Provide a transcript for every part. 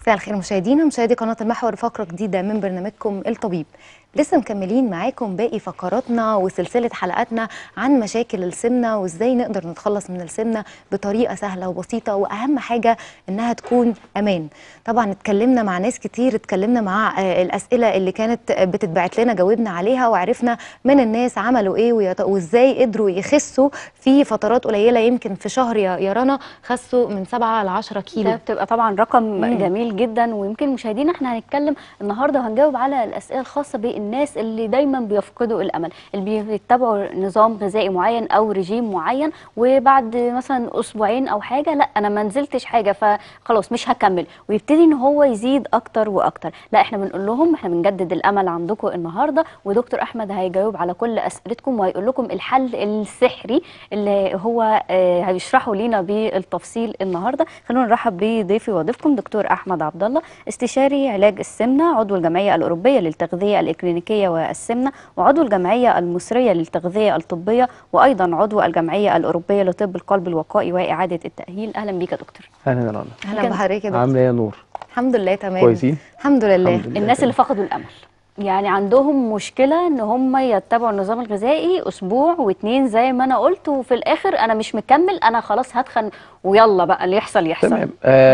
مساء الخير مشاهدينا مشاهدي قناة المحور فقرة جديدة من برنامجكم الطبيب لسه مكملين معاكم باقي فقراتنا وسلسلة حلقاتنا عن مشاكل السمنة وازاي نقدر نتخلص من السمنة بطريقة سهلة وبسيطة وأهم حاجة إنها تكون أمان طبعا اتكلمنا مع ناس كتير اتكلمنا مع آه، الأسئلة اللي كانت بتتبعت لنا جاوبنا عليها وعرفنا من الناس عملوا ايه ويت- وازاي قدروا يخسوا في فترات قليلة يمكن في شهر يا يا رنا خسوا من 7 ل 10 كيلو ده بتبقى طبعا رقم مم. جميل جدا ويمكن مشاهدينا احنا هنتكلم النهارده وهنجاوب على الاسئله الخاصه بالناس اللي دايما بيفقدوا الامل اللي بيتبعوا نظام غذائي معين او رجيم معين وبعد مثلا اسبوعين او حاجه لا انا ما نزلتش حاجه فخلاص مش هكمل ويبتدي ان هو يزيد اكتر واكتر لا احنا بنقول لهم احنا بنجدد الامل عندكم النهارده ودكتور احمد هيجاوب على كل اسئلتكم وهيقول لكم الحل السحري اللي هو آه، هيشرحه لينا بالتفصيل النهارده خلونا نرحب بضيفي وضيفكم دكتور احمد عبد الله استشاري علاج السمنه عضو الجمعيه الاوروبيه للتغذيه الاكلينيكيه والسمنه وعضو الجمعيه المصريه للتغذيه الطبيه وايضا عضو الجمعيه الاوروبيه لطب القلب الوقائي واعاده التاهيل اهلا بيك يا دكتور اهلا يا رنا اهلا كان- بحضرتك يا دكتور عامله ايه يا نور الحمد لله تمام كويسين الحمد لله الحمد لله. الناس اللي فقدوا الامل يعني عندهم مشكله ان هم يتبعوا النظام الغذائي اسبوع واتنين زي ما انا قلت وفي الاخر انا مش مكمل انا خلاص هتخن ويلا بقى اللي يحصل يحصل تمام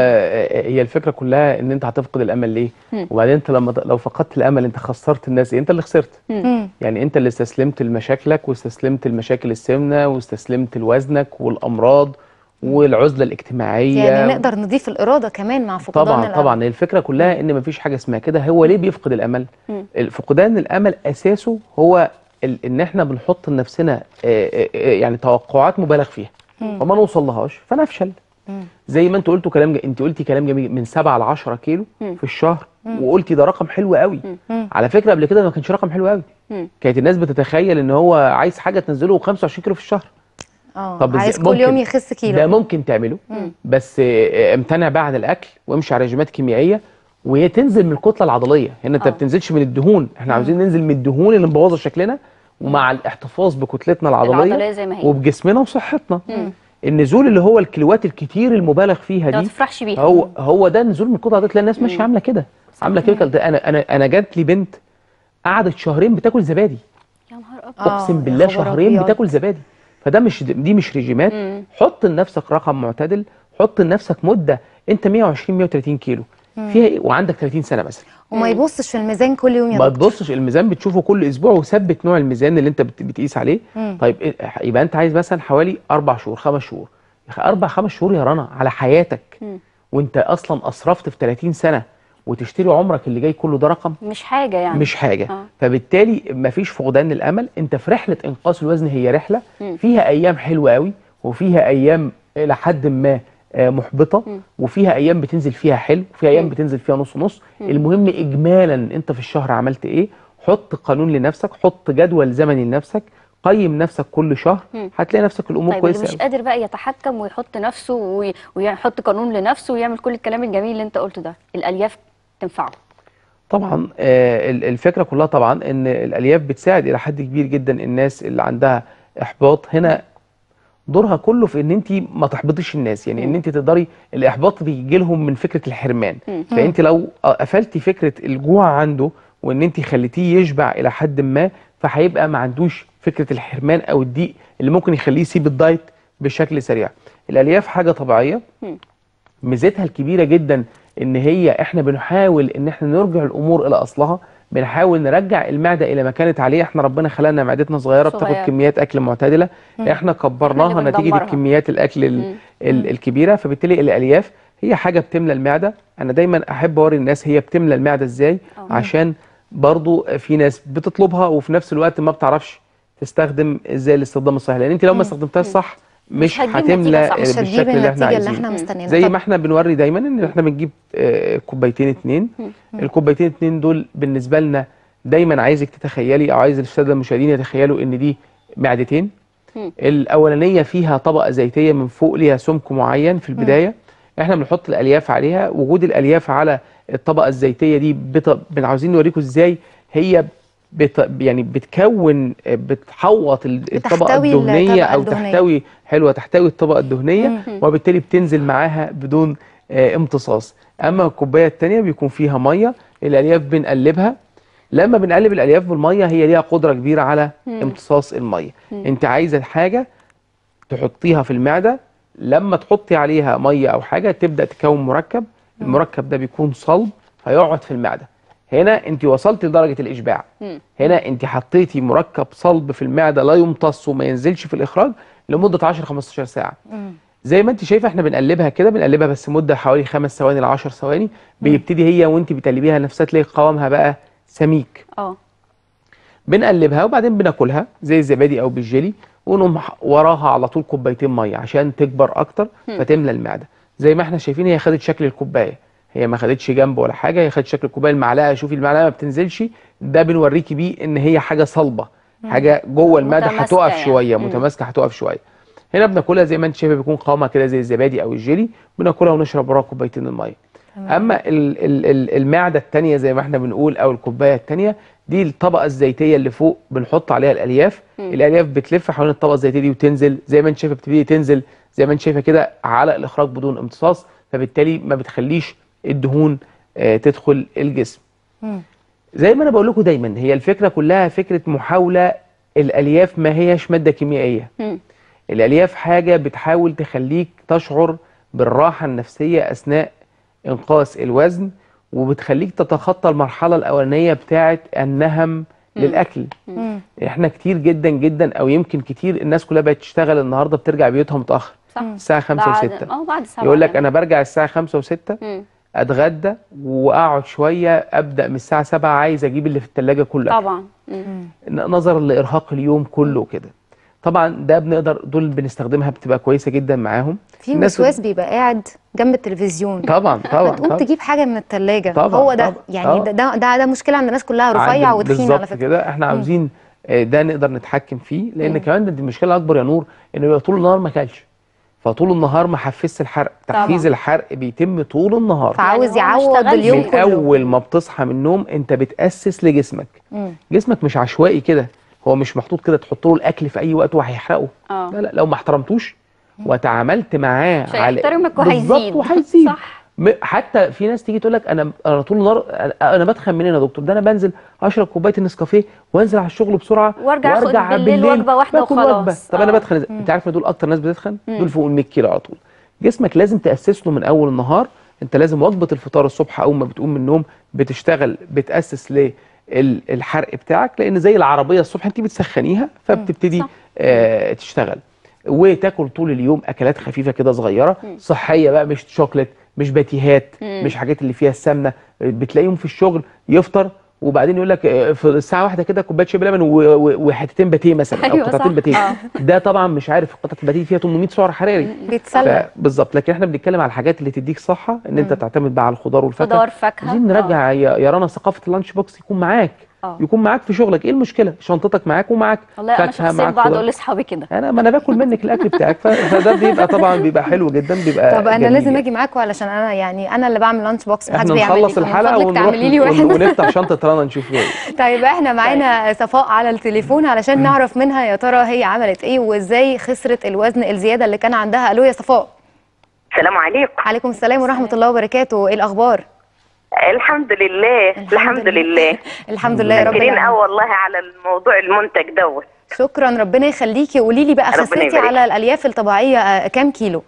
آه هي الفكره كلها ان انت هتفقد الامل ليه مم. وبعدين انت لما لو فقدت الامل انت خسرت الناس إيه؟ انت اللي خسرت مم. يعني انت اللي استسلمت لمشاكلك واستسلمت لمشاكل السمنه واستسلمت لوزنك والامراض والعزله الاجتماعيه يعني نقدر نضيف الإرادة كمان مع فقدان طبعا الأمل. طبعا هي الفكره كلها ان مفيش حاجه اسمها كده هو ليه بيفقد الامل مم. فقدان الامل اساسه هو ال- ان احنا بنحط لنفسنا آه، آه، آه، يعني توقعات مبالغ فيها فما نوصل لهاش فنفشل مم. زي ما انت قلتوا كلام ج... انت قلتي كلام جميل من 7 ل 10 كيلو مم. في الشهر وقلتي ده رقم حلو قوي مم. على فكره قبل كده ما كانش رقم حلو قوي مم. كانت الناس بتتخيل ان هو عايز حاجه تنزله 25 كيلو في الشهر اه طب عايز إزاي- كل يوم ممكن- يخس كيلو ده ممكن تعمله بس آه، امتنع بقى عن الاكل وامشي على رجيمات كيميائيه وهي تنزل من الكتله العضليه هنا انت آه. ما بتنزلش من الدهون احنا عاوزين ننزل من الدهون اللي مبوظه شكلنا ومع الاحتفاظ بكتلتنا العضليه, العضلية زي ما هي. وبجسمنا وصحتنا النزول اللي هو الكيلوات الكتير المبالغ فيها ده ما دي تفرحش بيها هو هو ده نزول من الكتله العضليه تلاقي الناس ماشيه عامله كده عامله كده ده انا انا انا جات لي بنت قعدت شهرين بتاكل زبادي يا نهار ابيض آه، اقسم يا بالله خبر شهرين أبيض. بتاكل زبادي فده مش دي مش ريجيمات مم. حط لنفسك رقم معتدل حط لنفسك مده انت 120 130 كيلو فيها ايه وعندك 30 سنه مثلا وما يبصش في الميزان كل يوم يا ما دكتور تبصش الميزان بتشوفه كل اسبوع وثبت نوع الميزان اللي انت بت- بتقيس عليه مم. طيب إيه- يبقى انت عايز مثلا حوالي اربع شهور خمس شهور يا أخي اربع خمس شهور يا رنا على حياتك مم. وانت اصلا اسرفت في 30 سنه وتشتري عمرك اللي جاي كله ده رقم مش حاجه يعني مش حاجه آه. فبالتالي مفيش فقدان الامل انت في رحله انقاص الوزن هي رحله مم. فيها ايام حلوه قوي وفيها ايام الى حد ما آه، محبطه وفيها ايام بتنزل فيها حلو وفيها ايام بتنزل فيها نص نص المهم اجمالا انت في الشهر عملت ايه حط قانون لنفسك حط جدول زمني لنفسك قيم نفسك كل شهر مم. هتلاقي نفسك الامور طيب اللي كويسه مش قوي. قادر بقى يتحكم ويحط نفسه وي- ويحط قانون لنفسه ويعمل كل الكلام الجميل اللي انت قلته ده الالياف تنفعه طبعا آه، ال- الفكره كلها طبعا ان الالياف بتساعد الى حد كبير جدا الناس اللي عندها احباط هنا دورها كله في ان انت ما تحبطيش الناس يعني ان انت تقدري الاحباط بيجي لهم من فكره الحرمان مم. فانت لو قفلتي فكره الجوع عنده وان انت خليتيه يشبع الى حد ما فهيبقى ما عندوش فكره الحرمان او الضيق اللي ممكن يخليه يسيب الدايت بشكل سريع الالياف حاجه طبيعيه مم. ميزتها الكبيره جدا ان هي احنا بنحاول ان احنا نرجع الامور الى اصلها بنحاول نرجع المعده الى ما كانت عليه احنا ربنا خلقنا معدتنا صغيره صغيرة. بتاخد كميات اكل معتدله احنا كبرناها إحنا اللي نتيجه بندمرها. الكميات الاكل ال مم. ال الكبيره فبالتالي الالياف هي حاجه بتملى المعده انا دايما احب اوري الناس هي بتملى المعده ازاي أه. عشان برضو في ناس بتطلبها وفي نفس الوقت ما بتعرفش تستخدم ازاي الاستخدام الصحيح لان انت لو ما استخدمتهاش صح مش هتجيب هتملى نتيجة صح. مش هتجيب بالشكل اللي احنا النتيجة اللي عايزينه احنا مستنيينها زي طب ما احنا بنوري دايما ان احنا بنجيب آه، كوبايتين اتنين الكوبايتين اتنين دول بالنسبه لنا دايما عايزك تتخيلي او عايز الساده المشاهدين يتخيلوا ان دي معدتين مم. الاولانيه فيها طبقه زيتيه من فوق ليها سمك معين في البدايه احنا بنحط الالياف عليها وجود الالياف على الطبقه الزيتيه دي بت... بن عاوزين نوريكم ازاي هي بت... يعني بتكون بتحوط ال- الطبقه بتحتوي الدهنيه الطبقة او الدهنية. تحتوي حلوه تحتوي الطبقه الدهنيه مم. وبالتالي بتنزل معاها بدون آه، امتصاص اما الكوبايه التانيه بيكون فيها ميه الالياف بنقلبها لما بنقلب الالياف بالميه هي ليها قدره كبيره على امتصاص الميه انت عايزه الحاجه تحطيها في المعده لما تحطي عليها ميه او حاجه تبدا تكون مركب المركب ده بيكون صلب فيقعد في المعده هنا انت وصلت لدرجه الاشباع هنا انت حطيتي مركب صلب في المعده لا يمتص وما ينزلش في الاخراج لمده 10 15 ساعه زي ما انت شايفه احنا بنقلبها كده بنقلبها بس مده حوالي خمس ثواني ل 10 ثواني بيبتدي هي وانت بتقلبيها نفسها تلاقي قوامها بقى سميك اه بنقلبها وبعدين بناكلها زي الزبادي او بالجيلي ونقوم ح- وراها على طول كوبايتين ميه عشان تكبر اكتر فتملى المعده زي ما احنا شايفين هي خدت شكل الكوبايه هي ما خدتش جنب ولا حاجه هي خدت شكل الكوبايه المعلقه شوفي المعلقه ما بتنزلش ده بنوريكي بيه ان هي حاجه صلبه حاجه جوه المعده متماسكة هتقف يعني. شويه مم. متماسكه هتقف شويه هنا بناكلها زي ما انت شايفه بيكون قوامها كده زي الزبادي او الجيلي بناكلها ونشرب وراها كوبايتين الميه اما ال ال ال المعده الثانيه زي ما احنا بنقول او الكوبايه الثانيه دي الطبقه الزيتيه اللي فوق بنحط عليها الالياف الالياف بتلف حوالين الطبقه الزيتيه دي وتنزل زي ما انت شايفه بتبتدي تنزل زي ما انت شايفه كده على الاخراج بدون امتصاص فبالتالي ما بتخليش الدهون آه، تدخل الجسم زي ما انا بقول لكم دايما هي الفكره كلها فكره محاوله الالياف ما هيش ماده كيميائيه مم. الالياف حاجه بتحاول تخليك تشعر بالراحه النفسيه اثناء انقاص الوزن وبتخليك تتخطى المرحله الاولانيه بتاعه النهم للاكل احنا كتير جدا جدا او يمكن كتير الناس كلها بقت تشتغل النهارده بترجع بيوتها متاخر صح الساعه 5 بعد و6 اه بعد سبعة يقول لك كمان. انا برجع الساعه 5 و6 مم. اتغدى واقعد شويه ابدا من الساعه 7 عايز اجيب اللي في الثلاجه كله طبعا مم. نظرا لارهاق اليوم كله كده طبعا ده بنقدر دول بنستخدمها بتبقى كويسه جدا معاهم في الناس- وسواس بيبقى قاعد جنب التلفزيون طبعا طبعا فتقوم طبعا تجيب حاجه من الثلاجه طبعا، هو ده طبعا، يعني آه. ده ده ده, ده مشكله عند الناس كلها رفيع عند- وتخين بالظبط على فكره كده احنا عاوزين آه، ده نقدر نتحكم فيه لان كمان ده دي المشكله الاكبر يا نور انه يبقى طول النهار ما اكلش فطول النهار ما حفزش الحرق طبعا. تحفيز الحرق بيتم طول النهار فعاوز يعني هو ما يعوض اشتغلش. اليوم من كله اول ما بتصحى من النوم انت بتاسس لجسمك مم. جسمك مش عشوائي كده هو مش محطوط كده تحط له الاكل في اي وقت وهيحرقه اه لا لا لو ما احترمتوش وتعاملت معاه مش هيحترمك وهيزيد. بالظبط وهيزيد صح. م- حتى في ناس تيجي تقول لك انا انا طول النهار انا أنا بتخن منين يا دكتور ده انا بنزل اشرب كوبايه النسكافيه وانزل على الشغل بسرعه وارجع آخد بالليل وجبة واحدة باكل وخلاص. وجبه طب انا آه. بتخن إزاي؟ انت عارف ان دول اكتر ناس بتتخن دول فوق ال 100 كيلو على طول جسمك لازم تاسس له من اول النهار انت لازم وجبه الفطار الصبح اول ما بتقوم من النوم بتشتغل بتاسس للحرق بتاعك لان زي العربيه الصبح انت بتسخنيها فبتبتدي صح. آه تشتغل وتاكل طول اليوم اكلات خفيفه كده صغيره صحيه بقى مش شوكليت مش باتيهات مش حاجات اللي فيها السمنه بتلاقيهم في الشغل يفطر وبعدين يقول لك آه، في الساعه واحده كده كوبايه شاي بلبن و- و- وحتتين باتيه مثلا او أيوة قطعتين صح. باتيه آه. ده طبعا مش عارف قطعه الباتيه فيها 800 سعر حراري بيتسلى ف- بالظبط لكن احنا بنتكلم على الحاجات اللي تديك صحه ان انت تعتمد بقى على الخضار والفاكهه خضار فاكهه عايزين نرجع يا يا رنا ثقافه اللانش بوكس يكون معاك آه. يكون معاك في شغلك ايه المشكله شنطتك معاك ومعاك والله انا شخصيا معاك بقعد خضار. اقول لاصحابي كده انا ما انا باكل منك الاكل بتاعك ف- فده بيبقى طبعا بيبقى حلو جدا بيبقى طب انا جميل لازم يعني. اجي معاكم علشان انا يعني انا اللي بعمل لانش بوكس محدش احنا بيعمل نخلص لي فمن الحلقه فضلك ونروح تعملي لي ون- واحد ونفتح شنطه رنا نشوف فيها ايه طيب احنا معانا صفاء على التليفون علشان نعرف منها يا ترى هي عملت ايه وازاي خسرت الوزن الزياده اللي كان عندها الو يا صفاء السلام عليكم عليكم السلام ورحمه الله وبركاته ايه الاخبار الحمد لله الحمد لله الحمد لله يا رب شاكرين العالمين. قوي والله على الموضوع المنتج دوت شكرا ربنا يخليكي قولي لي بقى ربنا خسيتي يبارك. على الالياف الطبيعيه آه، كام كيلو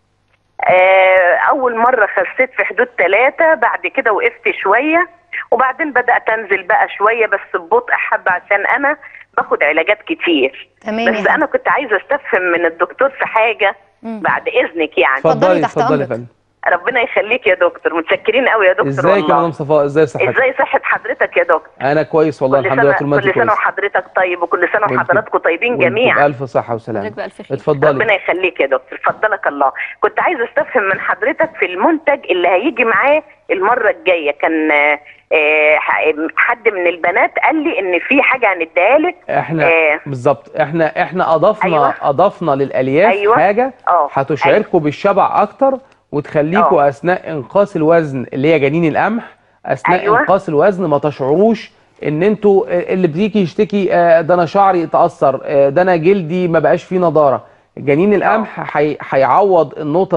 آه اول مره خسيت في حدود ثلاثة بعد كده وقفت شويه وبعدين بدات انزل بقى شويه بس ببطء حبه عشان انا باخد علاجات كتير تمام يا بس حبيبي. انا كنت عايزه استفهم من الدكتور في حاجه بعد اذنك يعني اتفضلي تحت اتفضلي يا أمرك. فندم ربنا يخليك يا دكتور متشكرين قوي يا دكتور ازيك يا والله مدام صفاء ازاي صحتك ازاي صحه حضرتك يا دكتور انا كويس والله كل الحمد لله طول سنه ما انت كل سنه كويس وحضرتك طيب وكل سنه وانت- وحضراتكم طيبين وانت جميعا بألف صحة وسلامة حضرتك بألف خير. اتفضلي ربنا يخليك يا دكتور فضلك الله كنت عايزه استفهم من حضرتك في المنتج اللي هيجي معاه المره الجايه كان آه، آه، حد من البنات قال لي ان في حاجه هنديها لك احنا آه. بالظبط احنا احنا اضفنا أيوة. اضفنا للالياف أيوة. حاجه اه. هتشعركم بالشبع اكتر وتخليكم اه. اثناء انقاص الوزن اللي هي جنين القمح اثناء أيوة. انقاص الوزن ما تشعروش ان انتوا آه، اللي بيجي يشتكي آه، ده انا شعري اتاثر آه، ده انا جلدي ما بقاش فيه نضاره جنين القمح هي- هيعوض النقطه دي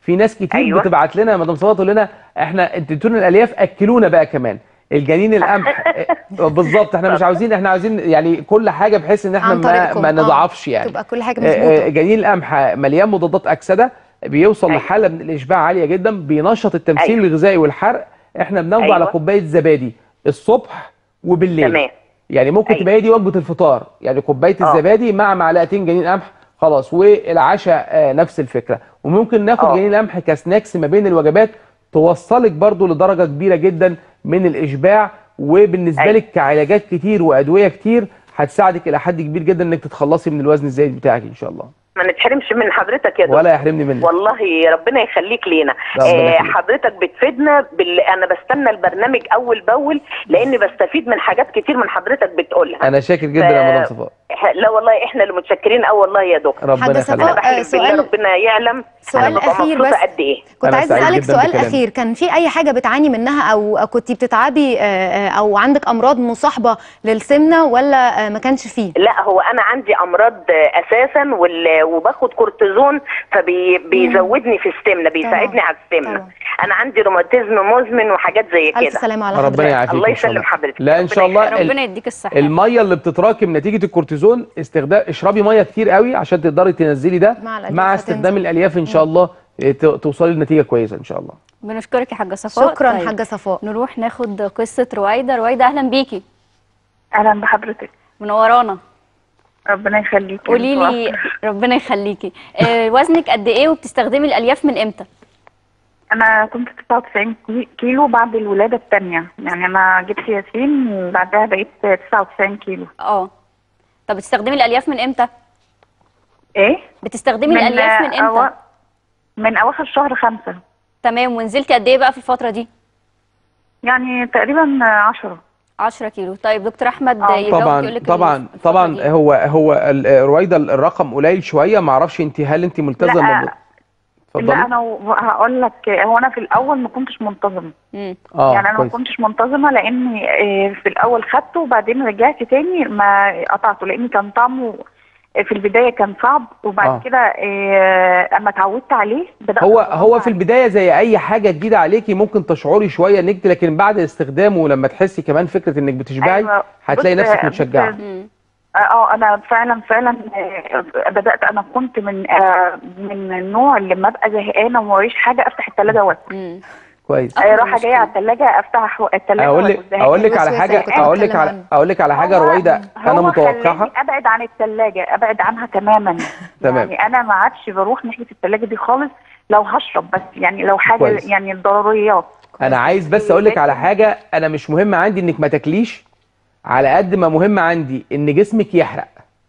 في ناس كتير أيوة. بتبعت لنا يا مدام صفاء تقول لنا احنا انتوا اديتونا الالياف اكلونا بقى كمان الجنين القمح آه، بالظبط احنا مش عاوزين احنا عاوزين يعني كل حاجه بحيث ان احنا عن ما, طريقكم. ما آه. نضعفش يعني تبقى كل حاجه آه، آه، مظبوطه جنين القمح مليان مضادات اكسده بيوصل أيوة. لحاله من الاشباع عاليه جدا بينشط التمثيل أيوة. الغذائي والحرق احنا بناخده أيوة. على كوبايه زبادي الصبح وبالليل تمام يعني ممكن أيوة. تبقى هي دي وجبه الفطار يعني كوبايه آه. الزبادي مع معلقتين جنين قمح خلاص والعشاء آه، نفس الفكره وممكن ناخد آه. جنين القمح كسناكس ما بين الوجبات توصلك برضو لدرجه كبيره جدا من الاشباع وبالنسبه أيوة. لك كعلاجات كتير وادويه كتير هتساعدك الى حد كبير جدا انك تتخلصي من الوزن الزايد بتاعك ان شاء الله ما نتحرمش من حضرتك يا دكتور ولا يحرمني منك والله ربنا يخليك لينا ربنا آه يخليك. حضرتك بتفيدنا بال... انا بستنى البرنامج اول باول لاني بستفيد من حاجات كتير من حضرتك بتقولها انا شاكر جدا ف- يا مدام صفاء إح- لا والله احنا اللي متشكرين اه والله يا دكتور ربنا حاجة يخليك صفاء، انا بحلف بالله سؤال- ربنا يعلم سؤال انا ببقى أخير مبسوطه بس. قد ايه كنت أنا عايز سعيد اسالك جداً سؤال بكلامك. اخير كان في اي حاجه بتعاني منها او كنت بتتعبي آه، آه، او عندك امراض مصاحبه للسمنه ولا آه، ما كانش فيه لا هو انا عندي امراض آه، اساسا وال... وباخد كورتيزون فبيزودني في السمنه بيساعدني على السمنه طبعا. انا عندي روماتيزم مزمن وحاجات زي الف كده سلامه على ربنا حضرتك يعافيك الله إن شاء يسلم حضرتك. لا ان شاء ربنا الله ال- ربنا يديك الصحه الميه اللي بتتراكم نتيجه الكورتيزون استخدام اشربي ميه كتير قوي عشان تقدري تنزلي ده مع الألياف مع هتنزل. استخدام الالياف ان شاء الله اه، ت- توصلي لنتيجه كويسه ان شاء الله بنشكرك يا حاجه صفاء شكرا طيب، حاجه صفاء نروح ناخد قصه رويده رويده اهلا بيكي اهلا بحضرتك منورانا ربنا يخليكي قولي لي ربنا يخليكي آه وزنك قد ايه وبتستخدمي الالياف من امتى انا كنت 99 كي- كيلو بعد الولاده الثانيه يعني انا جبت ياسين بعدها بقيت 99 كيلو اه طب بتستخدمي الالياف من امتى ايه بتستخدمي الالياف من امتى أوا... من اواخر شهر خمسة تمام ونزلتي قد ايه بقى في الفتره دي يعني تقريبا 10 10 كيلو طيب دكتور احمد آه. يجاوب طبعا يقول لك طبعا الفترة طبعا دي. هو هو ال- رويده الرقم قليل شويه ما اعرفش انت هل انت ملتزمه لا، ب- لا اتفضلي انا و- هقول لك هو انا في الاول ما كنتش منتظمه مم. اه يعني انا ما كويس كنتش منتظمه لاني آه، في الاول خدته وبعدين رجعت تاني ما قطعته لان كان طعمه في البدايه كان صعب وبعد آه. كده آه، اما اتعودت عليه بدات هو أتغلب هو في عليه. البدايه زي اي حاجه جديده عليكي ممكن تشعري شويه نجد لكن بعد استخدامه لما تحسي كمان فكره انك بتشبعي أيوة. هتلاقي بص- نفسك بص- متشجعه مم. اه انا فعلا فعلا آه، بدات انا كنت من آه، من النوع اللي لما ابقى زهقانه وما وريش حاجه افتح الثلاجه واكل مم. كويس أكتر رايحه مشكلة. جايه على الثلاجه افتح الثلاجه اقول لك اقول لك على الوسوسة حاجه اللي كنت اقول لك بتكلم على عنها. اقول لك على حاجه هو- رويده انا هو متوقعها خلاني ابعد عن الثلاجه ابعد عنها تماما تمام. يعني انا ما عادش بروح ناحيه الثلاجه دي خالص لو هشرب بس يعني لو حاجه كويس. يعني الضروريات انا عايز بس اقول لك على حاجه انا مش مهم عندي انك ما تاكليش على قد ما مهم عندي ان جسمك يحرق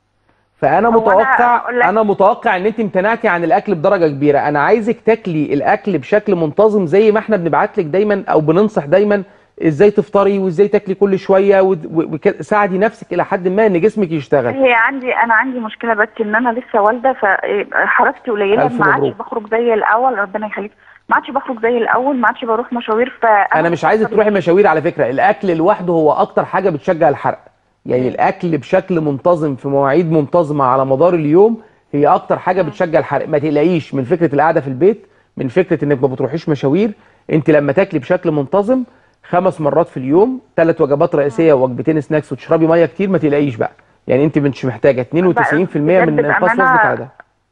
فانا هو أنا متوقع أقول لك- انا متوقع ان انت امتنعتي عن الاكل بدرجه كبيره انا عايزك تاكلي الاكل بشكل منتظم زي ما احنا بنبعت لك دايما او بننصح دايما ازاي تفطري وازاي تاكلي كل شويه وساعدي نفسك الى حد ما ان جسمك يشتغل هي عندي انا عندي مشكله بس ان انا لسه والده فحركتي قليله ألف ما عادش مبروك. بخرج زي الاول ربنا يخليك ما عادش بخرج زي الاول ما عادش بروح مشاوير ف انا مش عايزك تروحي مشاوير على فكره الاكل لوحده هو اكتر حاجه بتشجع الحرق يعني الاكل بشكل منتظم في مواعيد منتظمه على مدار اليوم هي اكتر حاجه بتشجع الحرق ما تقلقيش من فكره القعده في البيت من فكره انك ما بتروحيش مشاوير انت لما تاكلي بشكل منتظم خمس مرات في اليوم ثلاث وجبات رئيسيه ووجبتين سناكس وتشربي ميه كتير ما تقلقيش بقى يعني انت مش محتاجه 92% من بجد انقاص بأمانة وزنك على ده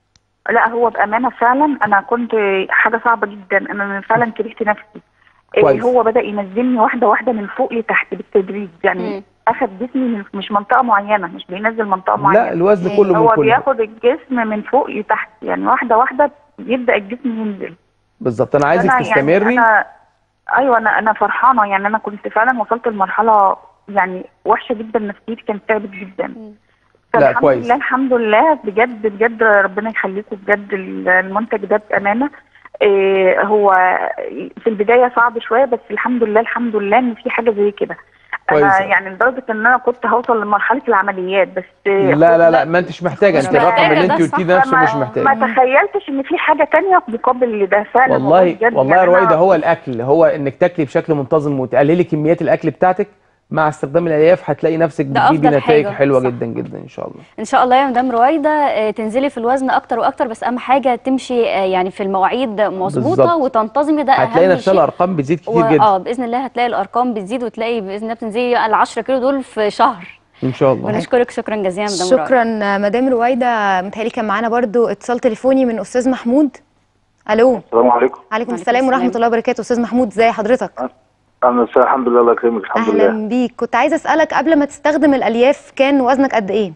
لا هو بامانه فعلا انا كنت حاجه صعبه جدا انا فعلا كرهت نفسي إيه كويس. هو بدا ينزلني واحده واحده من فوق لتحت بالتدريج يعني مم. اخد جسمي من مش منطقه معينه مش بينزل منطقه معينه لا الوزن إيه، كله من هو كله بياخد الجسم من فوق لتحت يعني واحده واحده يبدا الجسم ينزل بالظبط انا عايزك أنا تستمري يعني أنا ايوه انا انا فرحانه يعني انا كنت فعلا وصلت لمرحله يعني وحشه جدا نفسيتي كانت تعبت جدا لا، فالحمد كويس. لله الحمد لله بجد بجد ربنا يخليكم بجد المنتج ده بامانه إيه هو في البدايه صعب شويه بس الحمد لله الحمد لله ان في حاجه زي كده كويس. انا يعني لدرجه ان انا كنت هوصل لمرحله العمليات بس لا لا لا ما انتش محتاجه مش انت الرقم محتاجة، اللي ده انت صح. قلتيه نفسه ما- مش محتاج ما تخيلتش ان في حاجه تانية مقابل لده فعلا والله بجد والله يا يعني أنا- رويده هو الاكل هو انك تاكلي بشكل منتظم وتقللي كميات الاكل بتاعتك مع استخدام الالياف هتلاقي نفسك ده بتجيبي أفضل نتائج حاجة، حلوه صح. جدا جدا ان شاء الله ان شاء الله يا مدام رويده آه، تنزلي في الوزن اكتر واكتر بس اهم حاجه تمشي آه، يعني في المواعيد مظبوطه بالظبط. وتنتظمي ده هتلاقي اهم نفسها شيء الارقام بتزيد كتير و- جدا اه باذن الله هتلاقي الارقام بتزيد وتلاقي باذن الله بتنزلي ال 10 كيلو دول في شهر ان شاء الله بنشكرك شكرا جزيلا يا مدام رويدة. شكرا مدام رويده متهيألي كان معانا برضو اتصال تليفوني من استاذ محمود الو السلام عليكم عليكم وعليكم السلام ورحمه السلام. الله وبركاته استاذ محمود ازي حضرتك انا الس- الحمد لله الله يكرمك الحمد لله اهلا بيك كنت عايزه اسالك قبل ما تستخدم الالياف كان وزنك قد ايه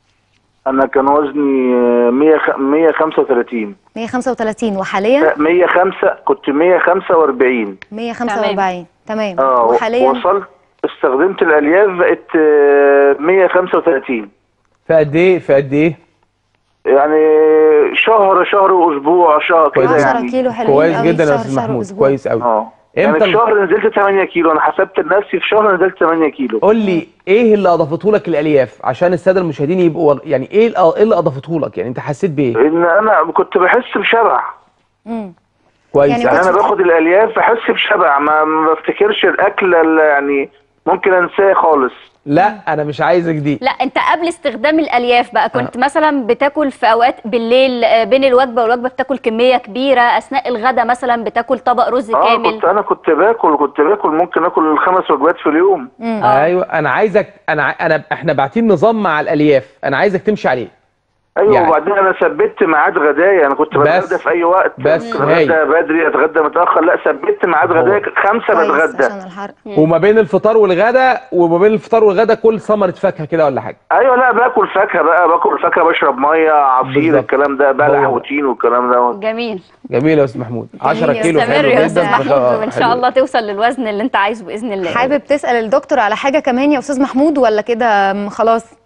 انا كان وزني آه، 100 خ- 135 135 وحاليا لا، 105 كنت 145 145 تمام اه و- وحاليا وصلت استخدمت الالياف بقت آه، 135 في قد ايه في قد ايه يعني شهر شهر واسبوع شهر كده 10 يعني كيلو حلوين كويس قوي، جدا يا شهر- استاذ شهر محمود وأسبوع. كويس قوي اه يعني امتى في شهر نزلت 8 كيلو انا حسبت لنفسي في شهر نزلت 8 كيلو قول لي ايه اللي اضافته لك الالياف عشان الساده المشاهدين يبقوا يعني ايه الأ- ايه اللي اضافته لك يعني انت حسيت بايه ان انا كنت بحس بشبع مم. كويس يعني يعني كنت انا بتحب- باخد الالياف بحس بشبع ما ما بفتكرش الاكل اللي يعني ممكن انساه خالص لا انا مش عايزك دي لا انت قبل استخدام الالياف بقى كنت مثلا بتاكل في اوقات بالليل آه، بين الوجبه والوجبه بتاكل كميه كبيره اثناء الغداء مثلا بتاكل طبق رز اه كامل كنت انا كنت باكل كنت باكل ممكن اكل خمس وجبات في اليوم مم. آه. ايوه انا عايزك انا ع- انا احنا باعتين نظام مع الالياف انا عايزك تمشي عليه ايوه يعني- وبعدين انا ثبت ميعاد غدايا انا كنت بس- بتغدى في اي وقت بس ممكن هاي. اتغدى بدري اتغدى متاخر لا ثبت ميعاد هو. غدايا خمسة كويس بتغدى عشان الحرق وما بين الفطار والغدا وما بين الفطار والغدا كل ثمره فاكهه كده ولا حاجه ايوه لا باكل فاكهه بقى باكل فاكهه بشرب ميه عصير بالظبط. الكلام ده بلح هو ده. وتين والكلام ده جميل جميل يا استاذ محمود 10 جميل. كيلو استمر حلو يا جدا استاذ محمود آه، وان شاء حلو. الله توصل للوزن اللي انت عايزه باذن الله حابب تسال الدكتور على حاجه كمان يا استاذ محمود ولا كده م- خلاص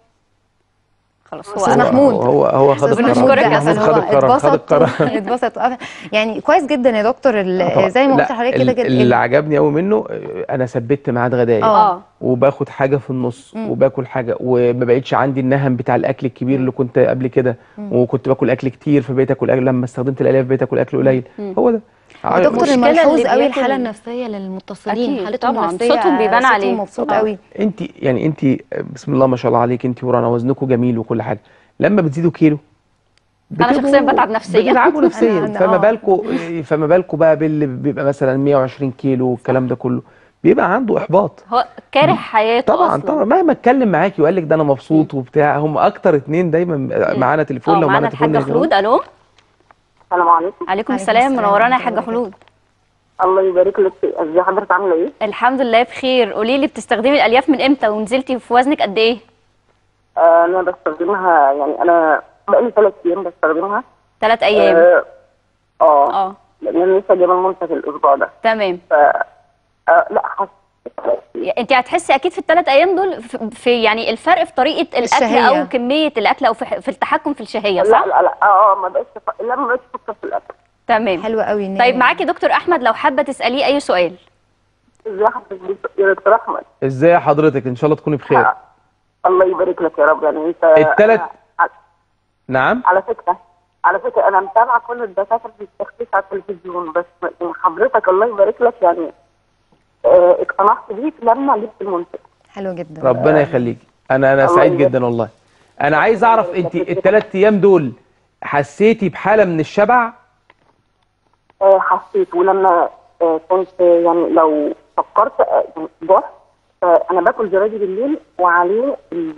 خلاص هو أستاذ أنا- محمود. هو هو خد أستاذ القرار بنشكرك يا محمود أستاذ خد القرار خد اتبسط القرار اتبسط وقف- يعني كويس جدا يا دكتور ال- طبعا. زي ما لا، قلت لحضرتك ال- كده كده اللي عجبني قوي منه آه، انا ثبت ميعاد غدايا اه وباخد حاجه في النص وباكل حاجه وما بقتش عندي النهم بتاع الاكل الكبير اللي كنت قبل كده وكنت باكل اكل كتير فبقيت اكل أكل لما استخدمت الالياف بقيت اكل اكل قليل هو ده يا دكتور المشكلة الملحوظ اللي قوي بياكل- الحاله النفسيه للمتصلين أكيد، حالتهم طبعاً. النفسيه صوتهم بيبان صوتهم عليه. مبسوط طبعاً. قوي انت يعني انت بسم الله ما شاء الله عليك انت ورانا وزنكم جميل وكل حاجه لما بتزيدوا كيلو أنا بتبقوا- شخصياً بتعب نفسياً. بتتعبوا نفسيا أنا- فما آه. بالكم فما بالكم بقى باللي بيبقى مثلا 120 كيلو والكلام ده كله بيبقى عنده احباط هو كاره حياته طبعا أصلاً. طبعا مهما اتكلم معاكي وقال لك ده انا مبسوط وبتاع هم اكتر اتنين دايما معانا تليفون اه لو معانا معانا تليفون الحاجه خلود الو السلام عليكم عليكم عليكم السلام السلام منورانا يا ورحمة الله حاجه خلود الله يبارك لك ازي حضرتك عامله ايه؟ الحمد لله بخير قولي لي بتستخدمي الالياف من امتى ونزلتي في وزنك قد ايه آه انا بستخدمها يعني انا بقالي ثلاث ايام بستخدمها ثلاث ايام اه اه اه لان انا لسه جايبه المنتج الاسبوع ده تمام ف آه لا حس انت هتحسي اكيد في الثلاث ايام دول في- في يعني الفرق في طريقه الاكل الشهية. او كميه الاكل او في, في التحكم في الشهيه لا صح لا لا اه اه ما بقتش ف... لا ما بقتش افكر في الاكل تمام حلوه قوي إن طيب هي- معاكي دكتور احمد لو حابه تساليه اي سؤال ازي حضرتك يا دكتور احمد ازاي حضرتك ان شاء الله تكوني بخير آه. الله يبارك لك يا رب يعني انت التلات- أنا- على- نعم على فكره على فكره انا متابعه كل الدكاتره في التخسيس على التلفزيون بس يعني حضرتك الله يبارك لك يعني آه اقتنعت بيك لما جبت المنتج حلو جدا ربنا يخليكي انا انا الله سعيد يبارك. جدا والله انا عايز اعرف انت الثلاث ايام دول حسيتي بحاله من الشبع آه حسيت ولما آه كنت يعني لو فكرت آه يعني جوع فانا باكل زبادي بالليل وعليه ال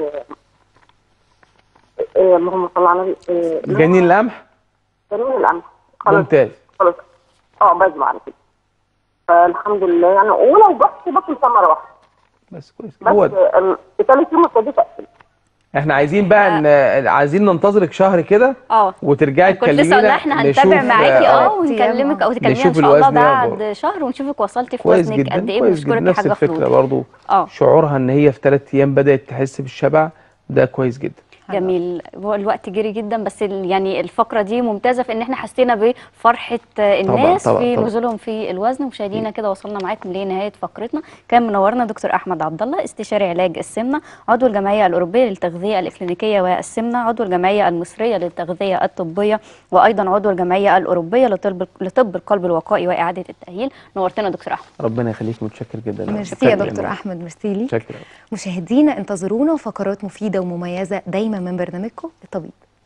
آه، اللهم صل على النبي آه، جنين القمح جنين القمح خلاص ممتاز خلاص اه بجمع على كده فالحمد لله يعني ولو بس باكل ثمره واحده بس كويس بس هو ده. آه، ثالث يوم ابتديت اقفل احنا عايزين بقى ان عايزين ننتظرك شهر كده اه وترجعي كنت لسه قلنا تكلمينا احنا نشوف، هنتابع معاكي اه آه. ونكلمك او تكلمينا ان نشوف شاء الله الوزن يا بعد شهر ونشوفك وصلتي في كويس وزنك قد جدا ايه كويس جدا ونشكرك يا نفس حاجه الفكره خلود برضو اه شعورها ان هي في ثلاث ايام بدات تحس بالشبع ده كويس جدا حلوة. جميل هو الوقت جري جدا بس ال- يعني الفقره دي ممتازه في ان احنا حسينا بفرحه آه، الناس طبعاً، في طبعاً. نزولهم في الوزن مشاهدينا كده وصلنا معاكم لنهايه فقرتنا كان منورنا دكتور احمد عبد الله استشاري علاج السمنه عضو الجمعيه الاوروبيه للتغذيه الاكلينيكيه والسمنه عضو الجمعيه المصريه للتغذيه الطبيه وايضا عضو الجمعيه الاوروبيه لطب لطب القلب الوقائي واعاده التاهيل نورتنا دكتور احمد ربنا يخليك متشكر جدا ميرسي يا شكراً دكتور جداً. احمد ميرسي لي شكرا مشاهدينا انتظرونا فقرات مفيده ومميزه دايما من برنامجكم الطبيب